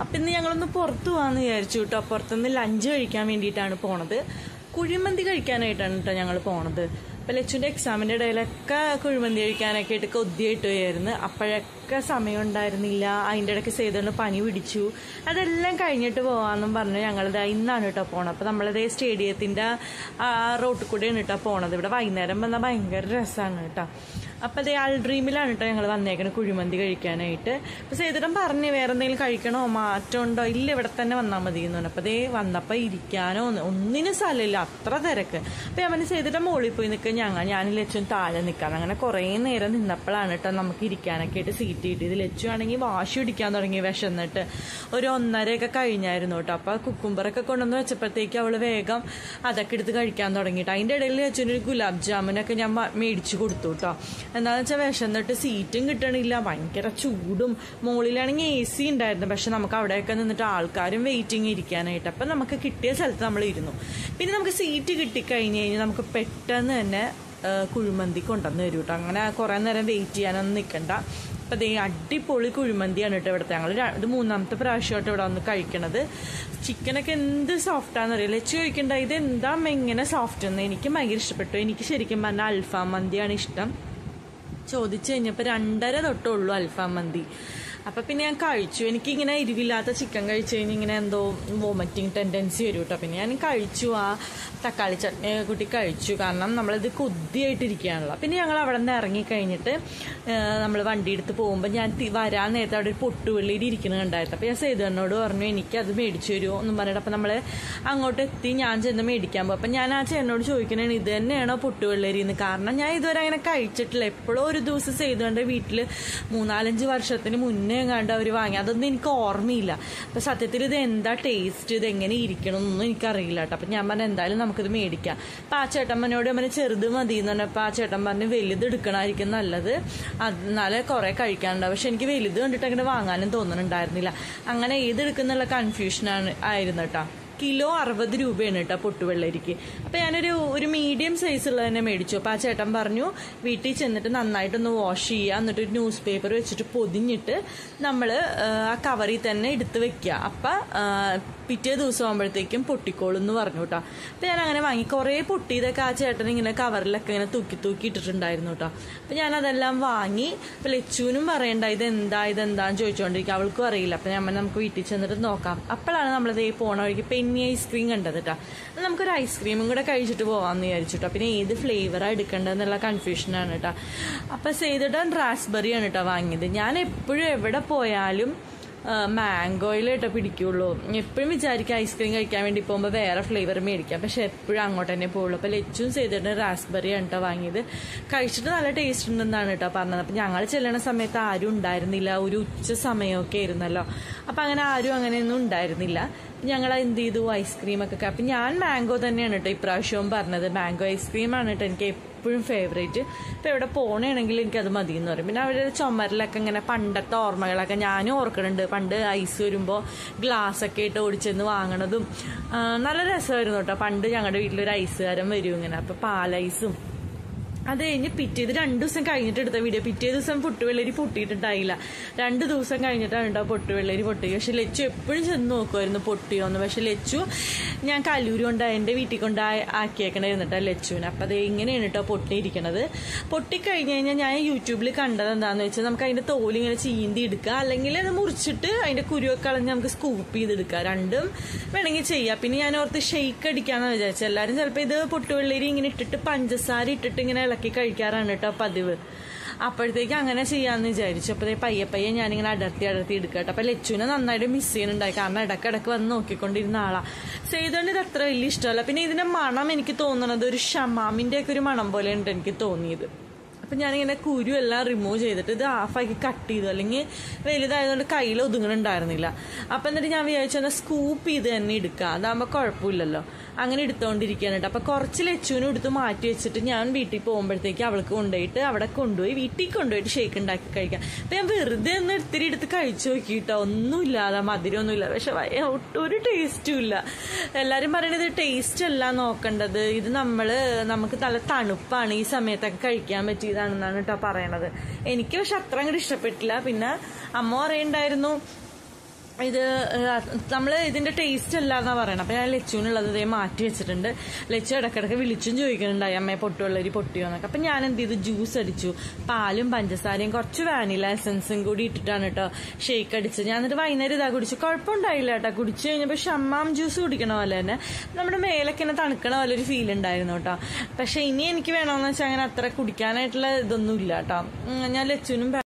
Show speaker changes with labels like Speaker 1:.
Speaker 1: അപ്പം ഇന്ന് ഞങ്ങളൊന്ന് പുറത്തു പോകാമെന്ന് വിചാരിച്ചു കേട്ടോ പുറത്തുനിന്ന് ലഞ്ച് കഴിക്കാൻ വേണ്ടിയിട്ടാണ് പോണത് കുഴിമന്തി കഴിക്കാനായിട്ടാണ് കേട്ടോ ഞങ്ങൾ പോണത് അപ്പം ലച്ചുവിൻ്റെ എക്സാമിൻ്റെ ഇടയിലൊക്കെ കുഴിമന്തി കഴിക്കാനൊക്കെ ആയിട്ട് കൊതിയായിട്ട് പോയായിരുന്നു അപ്പോഴൊക്കെ സമയം ഉണ്ടായിരുന്നില്ല അതിൻ്റെ ഇടയ്ക്ക് ചെയ്തുകൊണ്ട് പനി പിടിച്ചു അതെല്ലാം കഴിഞ്ഞിട്ട് പോകാമെന്നും പറഞ്ഞ് ഞങ്ങളിത് ഇന്നാണ് കേട്ടോ പോണത് അപ്പോൾ നമ്മളിത് സ്റ്റേഡിയത്തിൻ്റെ ആ റോട്ടിൽ കൂടെയാണ് കേട്ടോ പോണത് ഇവിടെ വൈകുന്നേരം വന്നാൽ ഭയങ്കര രസമാണ് കേട്ടോ അപ്പം അതേ ആൾ ഡ്രീമിലാണ് കേട്ടോ ഞങ്ങൾ വന്നേക്കണത് കുഴിമന്തി കഴിക്കാനായിട്ട് അപ്പോൾ സേതുടൻ പറഞ്ഞ് വേറെ എന്തെങ്കിലും കഴിക്കണോ മാറ്റം ഉണ്ടോ ഇല്ല ഇവിടെ തന്നെ വന്നാൽ മതി എന്ന് പറഞ്ഞു അപ്പോൾ അതേ വന്നപ്പോൾ ഇരിക്കാനോ ഒന്നും ഒന്നിനും സ്ഥലമില്ല അത്ര തിരക്ക് അപ്പോൾ ഞാൻ പറഞ്ഞു സേതുടൻ മുകളിൽ പോയി നിൽക്കുക ഞങ്ങൾ ഞാൻ ലച്ചും താഴെ നിൽക്കാം അങ്ങനെ കുറേ നേരം നിന്നപ്പോഴാണ് കേട്ടോ നമുക്ക് ഇരിക്കാനൊക്കെ ആയിട്ട് സീറ്റ് കിട്ടിയത് ലച്ചു ആണെങ്കിൽ വാശി പിടിക്കാൻ തുടങ്ങി വിശന്നിട്ട് ഒരു ഒന്നരയൊക്കെ കഴിഞ്ഞായിരുന്നു കേട്ടോ അപ്പോൾ കുക്കുംബറൊക്കെ കൊണ്ടുവന്ന് വെച്ചപ്പോഴത്തേക്ക് അവൾ വേഗം അതൊക്കെ എടുത്ത് കഴിക്കാൻ തുടങ്ങിയിട്ട് അതിൻ്റെ ഇടയിൽ ലച്ചുവിന് ഒരു ഗുലാബ് ജാമുനൊക്കെ ഞാൻ മ- മേടിച്ചു കൊടുത്തു കേട്ടോ എന്താണെന്ന് വെച്ചാൽ വിശന്നിട്ട് സീറ്റും കിട്ടണില്ല ഭയങ്കര ചൂടും മുകളിലാണെങ്കിൽ എ സി ഉണ്ടായിരുന്നു പക്ഷെ നമുക്ക് അവിടെയൊക്കെ നിന്നിട്ട് ആൾക്കാരും വെയിറ്റിംഗ് ഇരിക്കാനായിട്ട് അപ്പം നമുക്ക് കിട്ടിയ സ്ഥലത്ത് നമ്മൾ ഇരുന്നു പിന്നെ നമുക്ക് സീറ്റ് കിട്ടിക്കഴിഞ്ഞ് കഴിഞ്ഞാൽ നമുക്ക് പെട്ടെന്ന് തന്നെ ആ, കുഴിമന്തി കൊണ്ടുവന്ന് തരും കേട്ടോ അങ്ങനെ കുറേ നേരം വെയിറ്റ് ചെയ്യാനൊന്നും നിൽക്കണ്ട അപ്പം ദേ അടിപൊളി കുഴിമന്തിയാണ് കേട്ടോ ഇവിടുത്തെ ഞങ്ങൾ ഇത് മൂന്നാമത്തെ പ്രാവശ്യമായിട്ട് ഇവിടെ വന്ന് കഴിക്കണത് ചിക്കനൊക്കെ എന്ത് സോഫ്റ്റാന്ന് അറിയില്ല ലച്ചു ചോദിക്കണ്ട ഇത് എന്താ ഇങ്ങനെ സോഫ്റ്റ് എന്ന് എനിക്ക് ഭയങ്കര ഇഷ്ടപ്പെട്ടു എനിക്ക് ശരിക്കും പറഞ്ഞാൽ അൽഫാം മന്തിയാണ് ഇഷ്ടം ചോദിച്ചു കഴിഞ്ഞപ്പോൾ രണ്ടര തൊട്ടുള്ളൂ അൽഫാം മന്തി അപ്പം പിന്നെ ഞാൻ കഴിച്ചു എനിക്കിങ്ങനെ എരിവില്ലാത്ത ചിക്കൻ കഴിച്ചു കഴിഞ്ഞാൽ ഇങ്ങനെ എന്തോ വോമിറ്റിംഗ് ടെൻഡൻസി വരും കേട്ടോ പിന്നെ ഞാൻ കഴിച്ചു ആ തക്കാളി ചട്നി കൂട്ടി കഴിച്ചു കാരണം നമ്മളിത് കൊതിയായിട്ടിരിക്കുകയാണല്ലോ പിന്നെ ഞങ്ങൾ അവിടെ നിന്ന് ഇറങ്ങി കഴിഞ്ഞിട്ട് നമ്മൾ വണ്ടി എടുത്ത് പോകുമ്പോൾ ഞാൻ തി- വരാൻ നേരത്തെ അവിടെ ഒരു പൊട്ടുവെള്ളിയിൽ ഇരിക്കുന്നത് കണ്ടായിരുന്നു അപ്പോൾ ഞാൻ സേതുവണ്ണോട് പറഞ്ഞു എനിക്കത് മേടിച്ചു തരുമോ എന്നും പറഞ്ഞിട്ട് അപ്പം നമ്മൾ അങ്ങോട്ട് എത്തി ഞാൻ ചെന്ന് മേടിക്കാൻ പോകും അപ്പം ഞാൻ ആ ചേട്ടനോട് ചോദിക്കണേ ഇത് തന്നെയാണോ പൊട്ടുവെള്ളരി എന്ന് കാരണം ഞാൻ ഇതുവരെ അങ്ങനെ കഴിച്ചിട്ടില്ല എപ്പോഴും ഒരു ദിവസം ചെയ്തുകൊണ്ട് വീട്ടിൽ മൂന്നാലഞ്ച് വർഷത്തിന് മുന്നേ കണ്ട് അവർ വാങ്ങി അതൊന്നും എനിക്ക് ഓർമ്മയില്ല അപ്പം സത്യത്തിൽ ഇത് എന്താ ടേസ്റ്റ് ഇത് എങ്ങനെ ഇരിക്കണം എന്നൊന്നും എനിക്കറിയില്ല കേട്ടോ അപ്പം ഞാൻ പറഞ്ഞു എന്തായാലും നമുക്കിത് മേടിക്കാം അപ്പം ആ ചേട്ടമ്മനോട് നമ്മൾ ചെറുത് മതി എന്ന് പറഞ്ഞപ്പോൾ ആ ചേട്ടൻ പറഞ്ഞ് വലുത് എടുക്കണമായിരിക്കും നല്ലത് അത് എന്നാലേ കുറേ കഴിക്കാനുണ്ടാവും പക്ഷെ എനിക്ക് വലുത് കണ്ടിട്ട് അങ്ങനെ വാങ്ങാനും തോന്നുന്നുണ്ടായിരുന്നില്ല അങ്ങനെ ഏതെടുക്കുന്നുള്ള കൺഫ്യൂഷനാണ് ആയിരുന്നു കേട്ടോ കിലോ അറുപത് രൂപയാണ് കേട്ടോ പൊട്ടുവെള്ളരിക്ക് അപ്പം ഞാനൊരു ഒരു മീഡിയം സൈസ് ഉള്ളത് തന്നെ മേടിച്ചു അപ്പോൾ ആ ചേട്ടൻ പറഞ്ഞു വീട്ടിൽ ചെന്നിട്ട് നന്നായിട്ടൊന്ന് വാഷ് ചെയ്യുക എന്നിട്ട് ഒരു ന്യൂസ് പേപ്പർ വെച്ചിട്ട് പൊതിഞ്ഞിട്ട് നമ്മൾ ആ കവറിൽ തന്നെ എടുത്ത് വെക്കുക അപ്പം പിറ്റേ ദിവസം ആകുമ്പോഴത്തേക്കും പൊട്ടിക്കോളും എന്ന് പറഞ്ഞു കേട്ടോ അപ്പം ഞാൻ അങ്ങനെ വാങ്ങി കുറേ പൊട്ടിയതൊക്കെ ആ ചേട്ടൻ ഇങ്ങനെ കവറിലൊക്കെ ഇങ്ങനെ തൂക്കി തൂക്കി ഇട്ടിട്ടുണ്ടായിരുന്നു കേട്ടോ അപ്പം ഞാൻ അതെല്ലാം വാങ്ങി അപ്പം ലച്ചുവിനും പറയണ്ട ഇത് എന്താ ഇത് എന്താന്ന് ചോദിച്ചുകൊണ്ടിരിക്കുക അവൾക്കും അറിയില്ല അപ്പം ഞാൻ പറഞ്ഞു, നമുക്ക് വീട്ടിൽ ചെന്നിട്ട് നോക്കാം അപ്പോഴാണ് നമ്മളിത് ഈ പോണ വഴിക്ക് പെന്നി ഐസ്ക്രീം കണ്ടത് കേട്ടോ അപ്പം നമുക്കൊരു ഐസ്ക്രീമും കൂടെ കഴിച്ചിട്ട് പോകാമെന്ന് വിചാരിച്ചു കേട്ടോ പിന്നെ ഏത് ഫ്ലേവറാണ് എടുക്കേണ്ടതെന്നുള്ള കൺഫ്യൂഷനാണ് കേട്ടോ അപ്പം ചെയ്തിട്ട് റാസ്ബെറിയാണ് കേട്ടോ വാങ്ങിയത് ഞാൻ എപ്പോഴും എവിടെ പോയാലും മാംഗോയിൽ കേട്ടോ പിടിക്കുള്ളൂ എപ്പോഴും വിചാരിക്കും ഐസ്ക്രീം കഴിക്കാൻ വേണ്ടി പോകുമ്പോൾ വേറെ ഫ്ലേവർ മേടിക്കാം പക്ഷെ എപ്പോഴും അങ്ങോട്ട് തന്നെ പോകുള്ളൂ അപ്പോൾ ലച്ചും ചെയ്തിട്ട് റാസ്ബെറി ആണ് കേട്ടോ വാങ്ങിയത് കഴിച്ചിട്ട് നല്ല ടേസ്റ്റ് ഉണ്ടെന്നാണ് കേട്ടോ പറഞ്ഞത് അപ്പം ഞങ്ങൾ ചെല്ലണ സമയത്ത് ആരും ഉണ്ടായിരുന്നില്ല ഒരു ഉച്ച സമയമൊക്കെ ആയിരുന്നല്ലോ അപ്പം അങ്ങനെ ആരും അങ്ങനെയൊന്നും ഉണ്ടായിരുന്നില്ല ഞങ്ങൾ എന്ത് ചെയ്തു ഐസ്ക്രീമൊക്കെ അപ്പം ഞാൻ മാംഗോ തന്നെയാണ് കേട്ടോ ഇപ്രാവശ്യവും പറഞ്ഞത് മാംഗോ ഐസ്ക്രീമാണ് കേട്ടോ എനിക്ക് എപ്പോഴും ഫേവറേറ്റ് ഇപ്പം എവിടെ പോകണമെങ്കിൽ എനിക്കത് മതി എന്ന് പറയും പിന്നെ അവരുടെ ചുമരിലൊക്കെ ഇങ്ങനെ പണ്ടത്തെ ഓർമ്മകളൊക്കെ ഞാനും ഓർക്കുന്നുണ്ട് പണ്ട് ഐസ് വരുമ്പോൾ ഗ്ലാസ്സൊക്കെ ഇട്ട് ഓടിച്ചെന്ന് വാങ്ങണതും ആ, നല്ല രസമായിരുന്നു കേട്ടോ പണ്ട് ഞങ്ങളുടെ വീട്ടിലൊരു ഐസുകാരൻ വരും ഇങ്ങനെ അപ്പം പാലൈസും അത് കഴിഞ്ഞ് പിറ്റേത് രണ്ടു ദിവസം കഴിഞ്ഞിട്ട് എടുത്ത വീഡിയോ പിറ്റേ ദിവസം പൊട്ടുവെള്ളരി പൊട്ടിയിട്ടുണ്ടായില്ല രണ്ട് ദിവസം കഴിഞ്ഞിട്ടാണ് കേട്ടോ പൊട്ടുവെള്ളരി പൊട്ടി പക്ഷെ ലച്ചു എപ്പോഴും ചെന്ന് നോക്കുമായിരുന്നു പൊട്ടിയോന്ന് പക്ഷെ ലച്ചു ഞാൻ കല്ലൂര് കൊണ്ട് എൻ്റെ വീട്ടിൽ കൊണ്ട് ആക്കിയേക്കണായിരുന്നു കേട്ടോ ലച്ചുവിന് അപ്പം അത് ഇങ്ങനെയാണ് കേട്ടോ പൊട്ടിയിരിക്കണത് പൊട്ടിക്കഴിഞ്ഞ് കഴിഞ്ഞാൽ ഞാൻ യൂട്യൂബിൽ കണ്ടത് എന്താണെന്ന് വെച്ചാൽ നമുക്ക് അതിൻ്റെ തോല് ഇങ്ങനെ ചീന്തി എടുക്കുക അല്ലെങ്കിൽ അത് മുറിച്ചിട്ട് അതിൻ്റെ കുരുവൊക്കെ കളഞ്ഞ് നമുക്ക് സ്കൂപ്പ് ചെയ്തെടുക്കുക രണ്ടും വേണമെങ്കിൽ ചെയ്യാം പിന്നെ ഞാൻ ഓർത്ത് ഷെയ്ക്ക് അടിക്കാന്ന് വിചാരിച്ചു എല്ലാവരും ചിലപ്പോൾ ഇത് പൊട്ടുവെള്ളരി ഇങ്ങനെ ഇട്ടിട്ട് പഞ്ചസാര ഇട്ടിട്ട് ഇങ്ങനെ ഇളക്കി കഴിക്കാറാണ് കേട്ടോ പതിവ് അപ്പോഴത്തേക്ക് അങ്ങനെ ചെയ്യാന്ന് വിചാരിച്ചു അപ്പോൾ ദേ പയ്യെ പയ്യെ ഞാനിങ്ങനെ അടർത്തി അടർത്തി എടുക്കുക കേട്ടോ അപ്പോൾ ലച്ചുവിനെ നന്നായിട്ട് മിസ് ചെയ്യുന്നുണ്ടായി കാരണം ഇടക്കിടക്ക് വന്ന് നോക്കിക്കൊണ്ടിരുന്ന ആളാ ചെയ്തുകൊണ്ട് ഇത് അത്ര വലിയ ഇഷ്ടമല്ല പിന്നെ ഇതിന്റെ മണം എനിക്ക് തോന്നുന്നത് ഒരു ഷമാമിന്റെ ഒക്കെ ഒരു മണം പോലെയുണ്ട് എനിക്ക് തോന്നിയത് അപ്പം ഞാനിങ്ങനെ കുരു എല്ലാം റിമൂവ് ചെയ്തിട്ട് ഇത് ഹാഫാക്കി കട്ട് ചെയ്തു അല്ലെങ്കിൽ വലുതായതുകൊണ്ട് കയ്യിൽ ഒതുങ്ങണുണ്ടായിരുന്നില്ല അപ്പം എന്നിട്ട് ഞാൻ വിചാരിച്ചു എന്നാൽ സ്കൂപ്പ് ചെയ്ത് തന്നെ എടുക്കുക അതാകുമ്പോൾ കുഴപ്പമില്ലല്ലോ അങ്ങനെ എടുത്തുകൊണ്ടിരിക്കുകയാണ് കേട്ടോ അപ്പം കുറച്ച് ലച്ചുവിനും എടുത്ത് മാറ്റി വെച്ചിട്ട് ഞാൻ വീട്ടിൽ പോകുമ്പോഴത്തേക്ക് അവൾക്ക് കൊണ്ടുപോയിട്ട് അവിടെ കൊണ്ടുപോയി വീട്ടിൽ കൊണ്ടുപോയിട്ട് ഷേക്ക് ഉണ്ടാക്കി കഴിക്കാം അപ്പം ഞാൻ വെറുതെ ഒന്ന് ഇത്തിരി എടുത്ത് കഴിച്ചു നോക്കിയിട്ടോ ഒന്നുമില്ലാതെ മധുരമൊന്നുമില്ല പക്ഷെ വയ- ഒട്ടും ഒരു ടേസ്റ്റും ഇല്ല എല്ലാവരും പറയണത് ടേസ്റ്റ് അല്ല നോക്കേണ്ടത് ഇത് നമ്മൾ നമുക്ക് നല്ല തണുപ്പാണ് ഈ സമയത്തൊക്കെ കഴിക്കാൻ പറ്റിയതാണെന്നാണ് കേട്ടോ പറയണത് എനിക്ക് പക്ഷെ അത്ര അങ്ങോട്ട് ഇഷ്ടപ്പെട്ടില്ല പിന്നെ അമ്മ പറയണ്ടായിരുന്നു ഇത് നമ്മൾ ഇതിന്റെ ടേസ്റ്റ് അല്ല എന്നാ പറയണം അപ്പൊ ഞാൻ ലച്ചുവിനുള്ളത് ഇതേ മാറ്റി വെച്ചിട്ടുണ്ട് ലച്ചു ഇടക്കിടക്ക് വിളിച്ചും ചോദിക്കുന്നുണ്ടായി അമ്മയെ പൊട്ടുള്ളരി പൊട്ടിയോ എന്നൊക്കെ അപ്പൊ ഞാൻ എന്ത് ചെയ്തു ജ്യൂസ് അടിച്ചു പാലും പഞ്ചസാരയും കുറച്ച് വാനില എസൻസും കൂടി ഇട്ടിട്ടാണ് കേട്ടോ ഷേക്ക് അടിച്ചത് ഞാൻ എന്നിട്ട് വൈകുന്നേരം ഇതാ കുടിച്ചു കുഴപ്പമുണ്ടായില്ല കേട്ടോ കുടിച്ചു കഴിഞ്ഞപ്പോൾ ഷമ്മാം ജ്യൂസ് കുടിക്കണ പോലെ തന്നെ നമ്മുടെ മേലൊക്കെ ഇങ്ങനെ തണുക്കണ പോലെ ഒരു ഫീൽ ഉണ്ടായിരുന്നു കേട്ടോ പക്ഷെ ഇനി എനിക്ക് വേണമെന്ന് വെച്ചാൽ അങ്ങനെ അത്ര കുടിക്കാനായിട്ടുള്ള ഇതൊന്നും ഇല്ല കേട്ടോ ഉം, ഞാൻ ലച്ചുവിനും